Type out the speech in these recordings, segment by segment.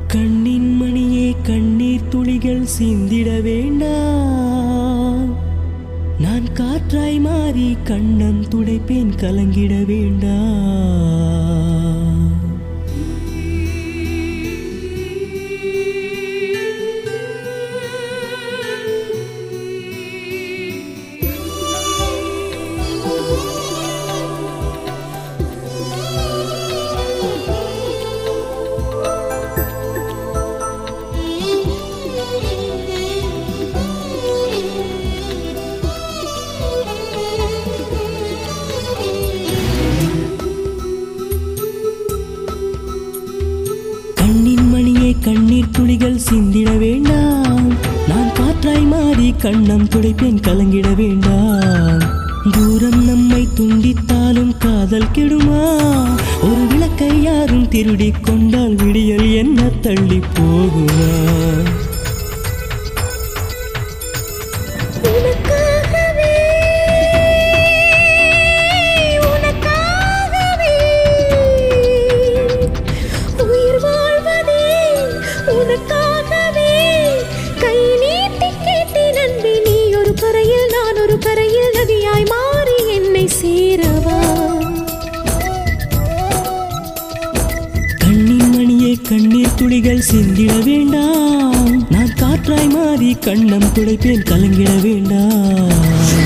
கண்ணின் மணியே கண்ணீர் துளிகள் சிந்திட வேண்டாம் நான் காற்றாய் மாறி கண்ணம் துடைப்பேன் கலங்கிட வேண்டாம் கண்ணின் மணியே கண்ணீர் துளிகள் சிந்திட வேண்டாம் நான் காற்றாய் மாறி கண்ணம் துடைப்பேன் கலங்கிட வேண்டாம் தூரம் நம்மை துண்டித்தாலும் காதல் கெடுமா ஒரு விளக்கை யாரும் திருடிக் கொண்டால் விடியல் என்ன தள்ளி போகுமா உனக்காகவே உனக்காகவே உயிர் வாழ்வதே உனக்காகவே கை நீட்டி கேட்டேன் அன்பே நீ ஒரு கரையில் நான் ஒரு கரையில் நதியாய் மாறி என்னை சேரவா கண்ணின் மணியே கண்ணீர் துளிகள் சிந்திட வேண்டாம் நான் காற்றாய் மாறி கண்ணம் துடைப்பேன் கலங்கிட வேண்டாம்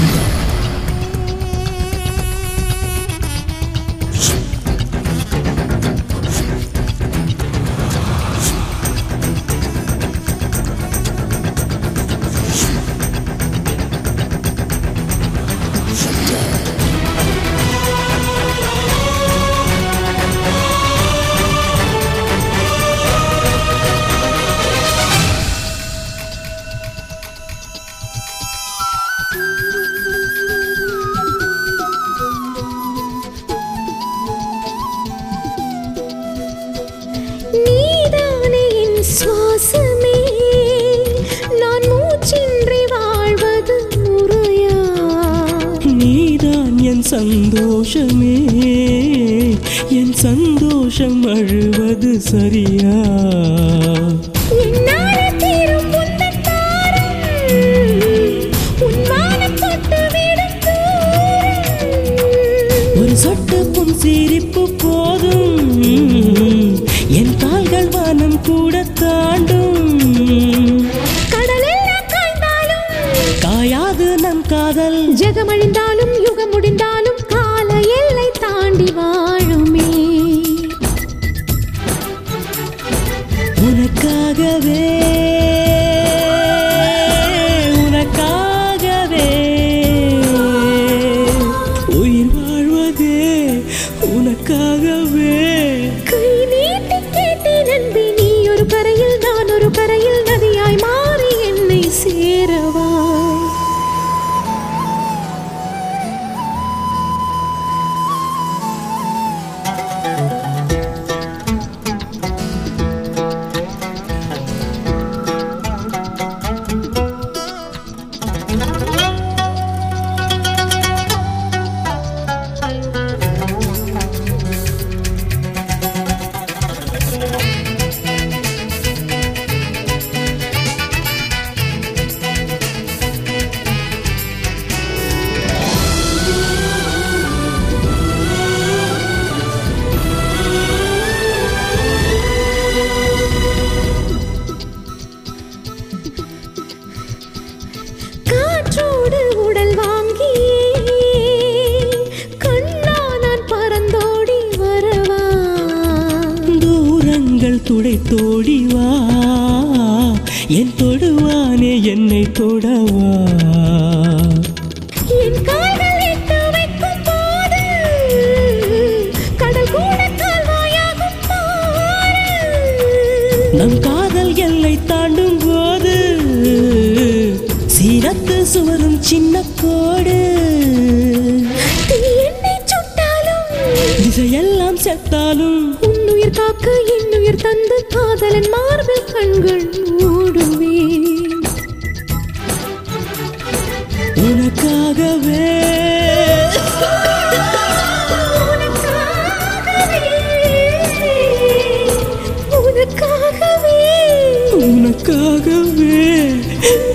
நீதானே என் சுவாசமே நான் மூச்சின்றி வாழ்வது முறையா நீதான் என் சந்தோஷமே என் சந்தோஷம் அழுவது சரியா என்னால தீரும் உந்தன் தாரம் உன் வானம் தொட்டு விடும் தூரம் ஒரு சொட்டு புன் சிரிப்பு போதும் என் கால்கள் வானம் கூட தாண்டும் கடலெல்லாம் காய்ந்தாலும் காயாது நம் காதல் ஜெகமழிந்தாலும் யுகம் முடிந்தாலும் கால எல்லை தாண்டி வாழுமே உனக்காகவே உனக்காகவே உயிர் வாழ்வதே உனக்காகவே கை நீட்டி கேட்டேன் அன்பே நீ ஒரு கரையில் நான் ஒரு கரையில் நதியாய் மாறி என்னை சேரவா காற்றோடு உடல் வாங்கியே கண்ணா நான் பறந்தோடி வரவா தூரங்கள் துடைத்தோடி வா என் தொடுவானே என்னை தொடவா என் கால்கள் எட்டு வைக்கும் போது கடல் கூட கால்வாயாகும் பாரு நம் காதல் எல்லை தாண்டும் போது சீரத்து சுவரும் சின்ன கோடு தீ என்னை சுட்டாலும் திசையெல்லாம் செத்தாலும் உன்னுயிர் காக்க என்னுயிர் தந்து காதலன் மார்பில் கண்கள் மூடுவேன் உனக்காகவே உனக்காகவே உனக்காகவே